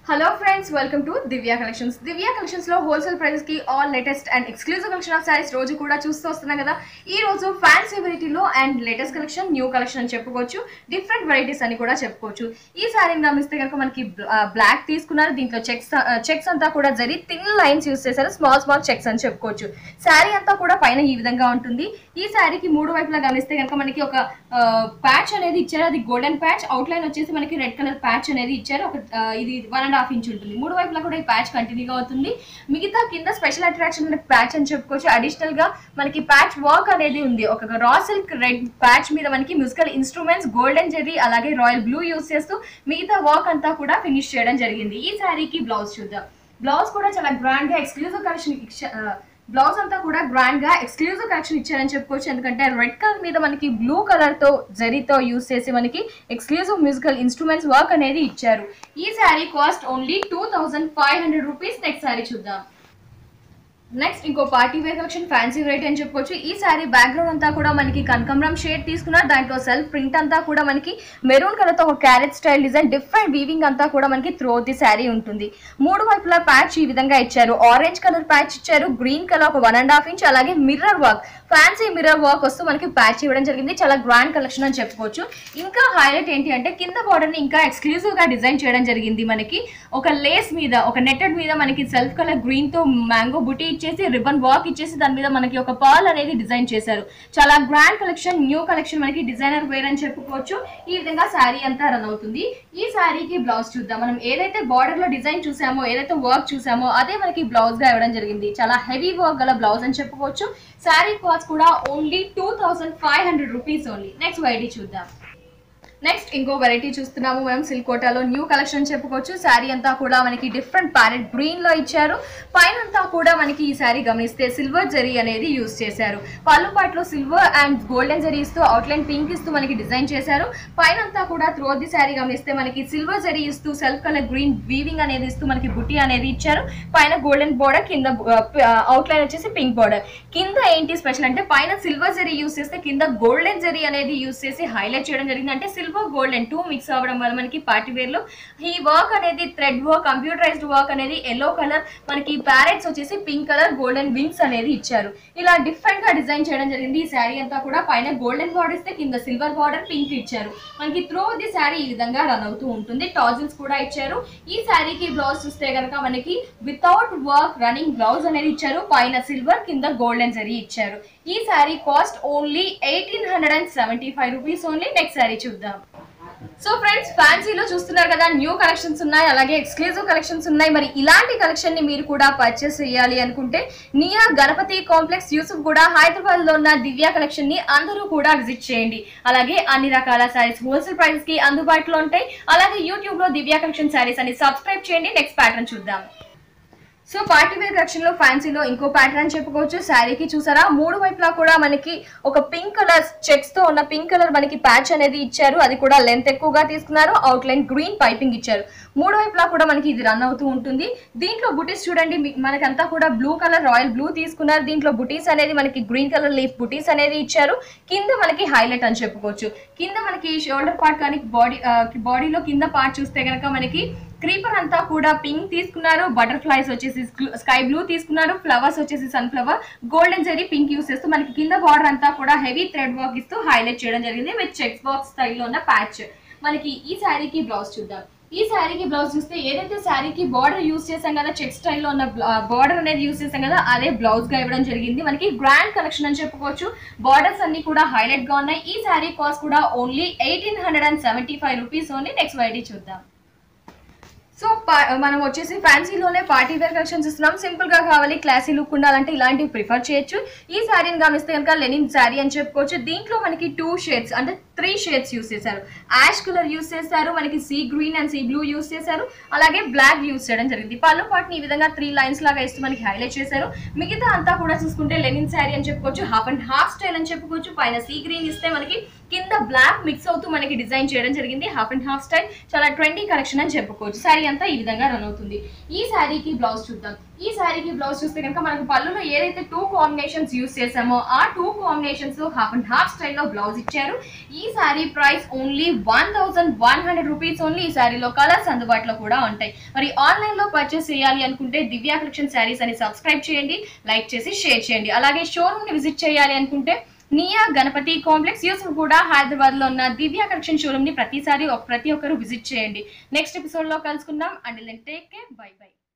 hello friends welcome to Divya collections Divya collections లో wholesale price కి all latest and exclusive collection of saris రోజు కూడా చూస్తూ వస్తున్నాం కదా ఈ రోజు ఫ్యాన్సీ వెరైటీలో and latest collection new collection అని చెప్పుకోవచ్చు డిఫరెంట్ వెరైటీస్ అని కూడా చెప్పుకోవచ్చు ఈ సారీని గమనిస్తే కనుక మనకి బ్లాక్ తీసుకున్నారు దీంట్లో చెక్స్ చెక్స్ అంతా కూడా జరి థిన్ లైన్స్ యూస్ చేశారు స్మాల్ స్మాల్ చెక్స్ అని చెప్పుకోవచ్చు శారీ అంతా కూడా పైన ఈ విధంగా ఉంటుంది ఈ శారీకి మూడు వైపులా గమనిస్తే కనుక మనకి ఒక ప్యాచ్ అనేది ఇచ్చారు అది గోల్డెన్ ప్యాచ్ అవుట్ లైన్ వచ్చేసి మనకి రెడ్ కలర్ ప్యాచ్ అనేది ఇచ్చారు ఒక ఆ, ఇది వన్ అండ్ హాఫ్ ఇంచ్ ఉంటుంది మూడు వైపులా కూడా ఈ ప్యాచ్ కంటిన్యూగా అవుతుంది మిగతా కింద స్పెషల్ అట్రాక్షన్ ప్యాచ్ అని చెప్పుకోవచ్చు అడిషనల్ గా మనకి ప్యాచ్ వర్క్ అనేది ఉంది ఒక రా సిల్క్ రెడ్ ప్యాచ్ మీద మనకి మ్యూజికల్ ఇన్స్ట్రుమెంట్స్ గోల్డెన్ జెర్రీ అలాగే రాయల్ బ్లూ యూస్ చేస్తూ మిగతా వర్క్ అంతా కూడా ఫినిష్ చేయడం జరిగింది ఈ శారీకి బ్లౌజ్ చూద్దాం బ్లౌజ్ కూడా చాలా గ్రాండ్ గా ఎక్స్క్లూజివ్ కలెక్షన్ బ్లౌజ్ అంతా కూడా గ్రాండ్ గా ఎక్స్క్లూజివ్ కలెక్షన్ ఇచ్చారని చెప్పుకోవచ్చు ఎందుకంటే రెడ్ కలర్ మీద మనకి బ్లూ కలర్ తో జరీతో యూస్ చేసి మనకి ఎక్స్క్లూజివ్ మ్యూజికల్ ఇన్స్ట్రుమెంట్స్ వర్క్ అనేది ఇచ్చారు ఈ sari cost only two thousand five hundred rupees next sari చూద్దాం నెక్స్ట్ ఇంకో party wear collection fancy variety అని చెప్పుకోవచ్చు ఈ శారీ బ్యాక్గ్రౌండ్ అంతా కూడా మనకి కనకమరం షేడ్ తీసుకున్నారు దాంట్లో సెల్ఫ్ ప్రింట్ అంతా కూడా మనకి మెరూన్ కలర్ తో ఒక carrot style design different weaving అంతా కూడా మనకి త్రూ ది శారీ ఉంటుంది మూడు వైపులా ప్యాచ్ ఈ విధంగా ఇచ్చారు ఆరెంజ్ కలర్ ప్యాచ్ ఇచ్చారు గ్రీన్ కలర్ ఒక వన్ అండ్ హాఫ్ ఇంచ్ అలాగే mirror work fancy mirror work వస్తూ మనకి ప్యాచ్ ఇవ్వడం జరిగింది చాలా గ్రాండ్ కలెక్షన్ అని చెప్పుకోవచ్చు ఇంకా హైలైట్ ఏంటి అంటే కింద బార్డర్ ని ఇంకా ఎక్స్క్లూజివ్ గా డిజైన్ చేయడం జరిగింది మనకి ఒక లేస్ మీద ఒక నెట్టెడ్ మీద మనకి సెల్ఫ్ కలర్ గ్రీన్ తో మ్యాంగో బుటీ ఇచ్చేసి రిబన్ వర్క్ ఇచ్చేసి దాని మీద మనకి ఒక పర్ల్ అనేది డిజైన్ చేశారు చాలా గ్రాండ్ కలెక్షన్ న్యూ కలెక్షన్ మనకి డిజైనర్ వేర్ అని చెప్పుకోవచ్చు ఈ విధంగా శారీ అంతా రన్ అవుతుంది ఈ శారీకి బ్లౌజ్ చూద్దాం మనం ఏదైతే బార్డర్ లో డిజైన్ చూసామో ఏదైతే వర్క్ చూసామో అదే మనకి బ్లౌజ్ గా ఇవ్వడం జరిగింది చాలా హెవీ వర్క్ గల బ్లౌజ్ అని చెప్పుకోవచ్చు శారీ కాస్ట్ కూడా only two thousand five hundred rupees only next వైడీ చూద్దాం నెక్స్ట్ ఇంకో వెరైటీ చూస్తున్నాము మనం సిల్క్ కోటాలో న్యూ కలెక్షన్ చెప్పుకోవచ్చు శారీ అంతా కూడా మనకి డిఫరెంట్ ప్యారెట్ గ్రీన్ లో ఇచ్చారు పైన అంతా కూడా మనకి ఈ శారీ గమనిస్తే సిల్వర్ జరీ అనేది యూస్ చేశారు పళ్ళు పాటలో సిల్వర్ అండ్ గోల్డెన్ జరీ ఇస్తూ అవుట్లైన్ పింక్ ఇస్తూ మనకి డిజైన్ చేశారు పైన అంతా కూడా త్రో ది శారీ గమనిస్తే మనకి సిల్వర్ జరీ ఇస్తూ సెల్ఫ్ కలర్ గ్రీన్ వీవింగ్ అనేది ఇస్తూ మనకి బుట్టి అనేది ఇచ్చారు పైన గోల్డెన్ బోర్డర్ కింద అవుట్లైన్ వచ్చేసి పింక్ బోర్డర్ కింద ఏంటి స్పెషల్ అంటే పైన సిల్వర్ జరీ యూస్ చేస్తే కింద గోల్డెన్ జరీ అనేది యూస్ చేసి హైలైట్ చేయడం జరిగింది అంటే సిల్వర్ గోల్డెన్ టూ మిక్స్ అవ్వడం వల్ల మనకి పార్టీ వేర్ లో ఈ వర్క్ అనేది థ్రెడ్ వర్క్ కంప్యూటరైజ్డ్ వర్క్ అనేది ఎల్లో కలర్ మనకి ప్యారెట్స్ వచ్చేసి పింక్ కలర్ గోల్డెన్ వింగ్స్ అనేది ఇచ్చారు ఇలా డిఫరెంట్ గా డిజైన్ చేయడం జరిగింది ఈ శారీ అంతా కూడా పైన గోల్డెన్ బార్డర్ ఇస్తే కింద సిల్వర్ బార్డర్ పింక్ ఇచ్చారు మనకి త్రో ది శారీ ఈ విధంగా రన్ అవుతూ ఉంటుంది టాజిల్స్ కూడా ఇచ్చారు ఈ శారీకి బ్లౌజ్ చూస్తే కనుక మనకి వితౌట్ వర్క్ రన్నింగ్ బ్లౌజ్ అనేది ఇచ్చారు పైన సిల్వర్ కింద గోల్డెన్ జరీ ఇచ్చారు ఈ sari cost only eighteen hundred and seventy five rupees only next sari చూద్దాం సో ఫ్రెండ్స్ ఫ్యాన్సీలో చూస్తున్నారు కదా న్యూ కలెక్షన్స్ ఉన్నాయి అలాగే ఎక్స్క్లూజివ్ కలెక్షన్స్ ఉన్నాయి మరి ఇలాంటి కలెక్షన్ ని మీరు కూడా పర్చేస్ చేయాలి అనుకుంటే నియర్ గణపతి కాంప్లెక్స్ యూసుఫ్ కూడా హైదరాబాద్ లో ఉన్న దివ్య కలెక్షన్ ని అందరూ కూడా విజిట్ చేయండి అలాగే అన్ని రకాల సారీస్ హోల్సేల్ ప్రైస్ కి అందుబాటులో ఉంటాయి అలాగే యూట్యూబ్ లో దివ్య కలెక్షన్ సారీస్ అని సబ్స్క్రైబ్ చేయండి నెక్స్ట్ ప్యాటర్న్ చూద్దాం సో పార్టీ వేర్ కలెక్షన్ లో ఫ్యాన్సీలో ఇంకో ప్యాటర్న్ చెప్పుకోవచ్చు శారీకి చూసారా మూడు వైపులా కూడా మనకి ఒక పింక్ కలర్ చెక్స్ తో ఉన్న పింక్ కలర్ మనకి ప్యాచ్ అనేది ఇచ్చారు అది కూడా లెంత్ ఎక్కువగా తీసుకున్నారు అవుట్ లైన్ గ్రీన్ పైపింగ్ ఇచ్చారు మూడు వైపులా కూడా మనకి ఇది రన్ అవుతూ ఉంటుంది దీంట్లో బుటీస్ చూడండి మీ- మనకంతా కూడా బ్లూ కలర్ రాయల్ బ్లూ తీసుకున్నారు దీంట్లో బుటీస్ అనేది మనకి గ్రీన్ కలర్ లీఫ్ బుటీస్ అనేది ఇచ్చారు కింద మనకి హైలైట్ అని చెప్పుకోవచ్చు కింద మనకి షోల్డర్ పార్ట్ కానీ బాడీ బాడీలో కింద పార్ట్ చూస్తే కనుక మనకి క్రీపర్ అంతా కూడా పింక్ తీసుకున్నారు బటర్ఫ్లైస్ వచ్చేసి స్కై బ్లూ తీసుకున్నారు ఫ్లవర్స్ వచ్చేసి sunflower golden zari pink use చేస్తూ మనకి కింద బార్డర్ అంతా కూడా హెవీ థ్రెడ్ వర్క్ ఇస్తూ హైలైట్ చేయడం జరిగింది విత్ చెక్స్ బాక్స్ స్టైల్లో ఉన్న ప్యాచ్ మనకి ఈ శారీకి బ్లౌజ్ చూద్దాం ఈ శారీకి బ్లౌజ్ చూస్తే ఏదైతే శారీకి బార్డర్ యూస్ చేసాం కదా చెక్ స్టైల్లో ఉన్న బార్డర్ అనేది యూస్ చేసాం కదా అదే బ్లౌజ్ గా ఇవ్వడం జరిగింది మనకి గ్రాండ్ కలెక్షన్ అని చెప్పుకోవచ్చు బార్డర్స్ అన్ని కూడా హైలైట్ గా ఉన్నాయి ఈ శారీ కాస్ట్ కూడా only eighteen hundred and seventy five rupees only next వైడీ చూద్దాం సో పా- మనం వచ్చేసి ఫ్యాన్సీలోనే పార్టీ వేర్ కలెక్షన్స్ ఇస్తున్నాం సింపుల్ గా కావాలి క్లాసీ లుక్ ఉండాలంటే ఇలాంటివి ప్రిఫర్ చేయొచ్చు ఈ శారీని గమనిస్తే కనుక లెనిన్ శారీ అని చెప్పుకోవచ్చు దీంట్లో మనకి టూ షేడ్స్ అంటే త్రీ షేడ్స్ యూస్ చేశారు యాష్ కలర్ యూస్ చేశారు మనకి sea green and sea blue use చేశారు అలాగే బ్లాక్ యూస్ చేయడం జరిగింది పళ్ళు పాటుని ఈ విధంగా త్రీ లైన్స్ లాగా ఇస్తూ మనకి హైలైట్ చేశారు మిగతా అంతా కూడా చూసుకుంటే లెనిన్ శారీ అని చెప్పుకోవచ్చు హాఫ్ అండ్ హాఫ్ స్టైల్ అని చెప్పుకోవచ్చు పైన సీ గ్రీన్ ఇస్తే మనకి కింద బ్లాక్ మిక్స్ అవుతూ మనకి డిజైన్ చేయడం జరిగింది హాఫ్ అండ్ హాఫ్ స్టైల్ చాలా ట్రెండీ కలెక్షన్ అని చెప్పుకోవచ్చు శారీ అంతా ఈ విధంగా రన్ అవుతుంది ఈ శారీకి బ్లౌజ్ చూద్దాం ఈ శారీకి బ్లౌజ్ చూస్తే కనుక మనకు పళ్ళులో ఏదైతే టూ కాంబినేషన్స్ యూస్ చేసామో ఆ two combinations half and half స్టైల్లో బ్లౌజ్ ఇచ్చారు ఈ sari price only one thousand one hundred rupees only ఈ శారీలో కలర్స్ అందుబాటులో కూడా ఉంటాయి మరి ఆన్లైన్ లో పర్చేస్ చేయాలి అనుకుంటే దివ్య కలెక్షన్ శారీస్ అని సబ్స్క్రైబ్ చేయండి లైక్ చేసి షేర్ చేయండి అలాగే షోరూమ్ ని విజిట్ చేయాలి అనుకుంటే నియా గణపతి కాంప్లెక్స్ యూసఫ్ కూడా హైదరాబాద్ లో ఉన్న దివ్య కలెక్షన్ షోరూమ్ ని ప్రతిసారి ఒక- ప్రతి ఒక్కరు విజిట్ చేయండి నెక్స్ట్ ఎపిసోడ్ లో కలుసుకుందాం and take care bye by